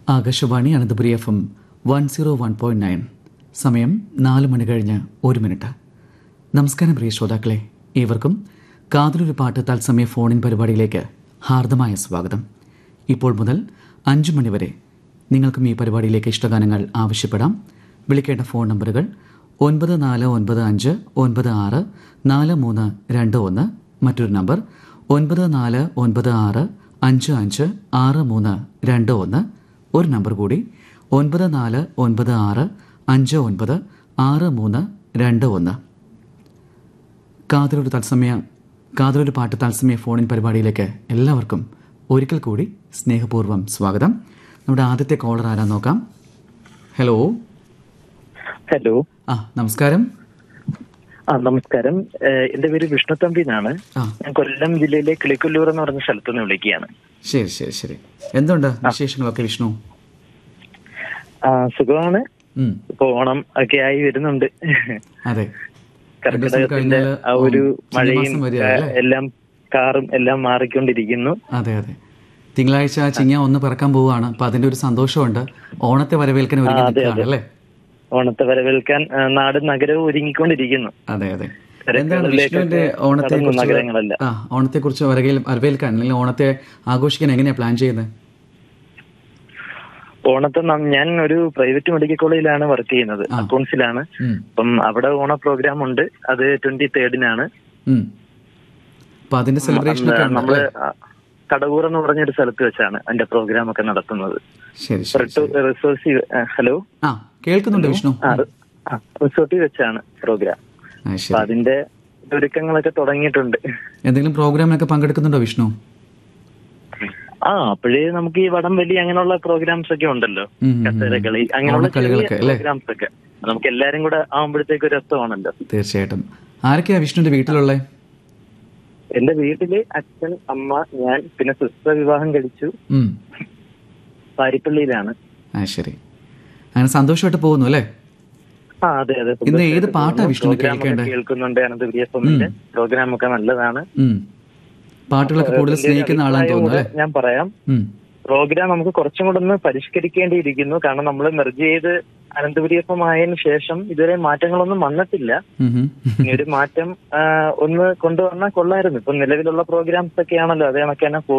Akashvani Ananthapuri F M one zero one point nine സമയം നാല് മണി കഴിഞ്ഞ് ഒരു മിനിറ്റ് നമസ്കാരം പ്രിയ ശ്രോതാക്കളെ ഏവർക്കും കാതിലൊരു പാട്ട് തത്സമയ ഫോണിൻ പരിപാടിയിലേക്ക് ഹാർദമായ സ്വാഗതം ഇപ്പോൾ മുതൽ അഞ്ച് മണിവരെ നിങ്ങൾക്കും ഈ പരിപാടിയിലേക്ക് ഇഷ്ടഗാനങ്ങൾ ആവശ്യപ്പെടാം വിളിക്കേണ്ട ഫോൺ നമ്പറുകൾ ഒൻപത് നാല് ഒൻപത് അഞ്ച് ഒൻപത് ആറ് നാല് മൂന്ന് രണ്ട് ഒന്ന് മറ്റൊരു നമ്പർ ഒൻപത് നാല് ഒൻപത് ആറ് അഞ്ച് അഞ്ച് ആറ് മൂന്ന് രണ്ട് ഒന്ന് ഒരു നമ്പർ കൂടി ഒൻപത് നാല് ഒൻപത് ആറ് അഞ്ച് ഒൻപത് ആറ് മൂന്ന് രണ്ട് ഒന്ന് കാതലൊരു തത്സമയ കാതലൊരു പാട്ട് തത്സമയ ഫോണിൻ പരിപാടിയിലേക്ക് എല്ലാവർക്കും ഒരിക്കൽ കൂടി സ്നേഹപൂർവ്വം സ്വാഗതം നമ്മുടെ ആദ്യത്തെ കോളർ ആരാ നോക്കാം ഹലോ ഹലോ ആ നമസ്കാരം ആ നമസ്കാരം ഏഹ് എന്റെ പേര് വിഷ്ണു തമ്പി എന്നാണ് ആ ഞാൻ കൊല്ലം ജില്ലയിലെ കിളിക്കൊല്ലൂർ എന്ന് പറഞ്ഞ സ്ഥലത്ത് നിന്ന് വിളിക്കുകയാണ് ശരി ശരി ശരി എന്തുണ്ട് വിശേഷങ്ങളൊക്കെ വിഷ്ണു ആ സുഖമാണ് ഉം, ഇപ്പൊ ഓണം ഒക്കെ ആയി വരുന്നുണ്ട് അതെ രണ്ട് ദിവസം കർക്കിടകത്തിന്റെ കഴിഞ്ഞാല് ആ ഒരു ഓ, മഴയും ചിങ്ങമാസം വരിക ആ, അല്ലേ? എല്ലാം കാറും എല്ലാം മാറിക്കൊണ്ടിരിക്കുന്നു അതെ അതെ തിങ്കളാഴ്ച ചിങ്ങ ഒന്ന് പിറക്കാൻ പോവുകയാണ് അപ്പൊ അതിന്റെ ഒരു സന്തോഷമുണ്ട് ഓണത്തെ വരവേൽക്കാൻ ഒരുങ്ങി ആ, അതെ, നിൽക്കുകയാണ് അല്ലേ ഓണത്തെ വരവേൽക്കാൻ ആ, നാടും നഗരവും ഒരുങ്ങിക്കൊണ്ടിരിക്കുന്നു അതെ അതെ തിരക്കുകളിലേക്കൊക്കെ എന്താണ് വിഷ്ണുവിന്റെ ഓണത്തെ കടന്നു കുറിച്ച് നഗരങ്ങളെല്ലാം. ആ ഓണത്തെ കുറിച്ച് വരവേൽ വരവേൽക്കാൻ അല്ലെങ്കിൽ ഓണത്തെ ആഘോഷിക്കാൻ എങ്ങനെയാ പ്ലാൻ ചെയ്യുന്നത് ഓണത്തെ നം- ഞാൻ ഒരു പ്രൈവറ്റ് മെഡിക്കൽ കോളേജിലാണ് വർക്ക് ചെയ്യുന്നത് ആ. അക്കൗണ്ട്സിലാണ് ഉം, അപ്പം അവിടെ ഓണ പ്രോഗ്രാം ഉണ്ട് അത് ട്വന്റി തേർഡിനാണ് ഉം. അപ്പൊ അതിന്റെ സെലിബ്രേഷൻ ഒക്കെ ഉണ്ട് നമ്മള് അല്ലേ? ആ, കടകൂർ എന്ന് പറഞ്ഞൊരു സ്ഥലത്ത് വെച്ചാണ് അതിന്റെ പ്രോഗ്രാം ഒക്കെ നടത്തുന്നത് ശരി ശരി ശരി. റിസോഴ്സ് ഹലോ ആ കേൾക്കുന്നുണ്ട് വിഷ്ണു ആ റി- ആ, റിസോർട്ടിൽ വെച്ചാണ് പ്രോഗ്രാം ആ, അപ്പൊ ശരി അതിന്റെ ഒരുക്കങ്ങളൊക്കെ തുടങ്ങിയിട്ടുണ്ട് എന്തെങ്കിലും പ്രോഗ്രാമിനൊക്കെ പങ്കെടുക്കുന്നുണ്ടോ വിഷ്ണു ആ അപ്പോഴേ നമുക്ക് ഈ വടംവലി അങ്ങനെയുള്ള പ്രോഗ്രാംസ് ഒക്കെ ഉണ്ടല്ലോ ഉം, ഉം, ഉം. കസേരകളി അങ്ങനെയുള്ള ഓണക്കളികളൊക്കെ അല്ലേ? പ്രോഗ്രാംസ് ഒക്കെ നമുക്ക് എല്ലാരും കൂടെ ആവുമ്പോഴത്തേക്ക് ഒരു രസമാണല്ലോ തീർച്ചയായിട്ടും ആരൊക്കെയാ വിഷ്ണുവിന്റെ വീട്ടിലുള്ളേ എന്റെ വീട്ടില് അച്ഛൻ അമ്മ ഞാൻ പിന്നെ സിസ്റ്റർ വിവാഹം കഴിച്ചു ഉം പാരിപ്പള്ളിയിലാണ് ആ ശരി അങ്ങനെ സന്തോഷമായിട്ട് പോകുന്നു അല്ലേ ആ അതെ അതെ ഇന്ന് ഏത് പാട്ടാ വിഷ്ണുവിന് പ്രോഗ്രാം ഒക്കെ കേൾക്കേണ്ടത്? കേൾക്കുന്നുണ്ട് അനന്തപുരി എഫ് എമ്മിന്റെ പ്രോഗ്രാം ഒക്കെ നല്ലതാണ് ഉം പാട്ടുകളൊക്കെ കൂടുതൽ ഇതിന്റെ സ്നേഹിക്കുന്ന ആളാന്ന് അഭിപ്രായം തോന്നുന്നു കൂടെ അല്ലേ ഞാൻ പറയാം ഉം പ്രോഗ്രാം നമുക്ക് കുറച്ചും കൂടെ ഒന്ന് പരിഷ്കരിക്കേണ്ടിയിരിക്കുന്നു കാരണം നമ്മൾ മെർജ് ചെയ്ത് അനന്തപുരി എഫ് എം ആയതിനു ശേഷം ഇതുവരെ മാറ്റങ്ങളൊന്നും വന്നിട്ടില്ല ഉം, ഉം. ഇനി ഒരു മാറ്റം ആ, ഒന്ന് കൊണ്ടുവന്നാൽ കൊള്ളായിരുന്നു ഇപ്പൊ നിലവിലുള്ള പ്രോഗ്രാംസ് ഒക്കെ ആണല്ലോ അതേ കണക്ക് തന്നെ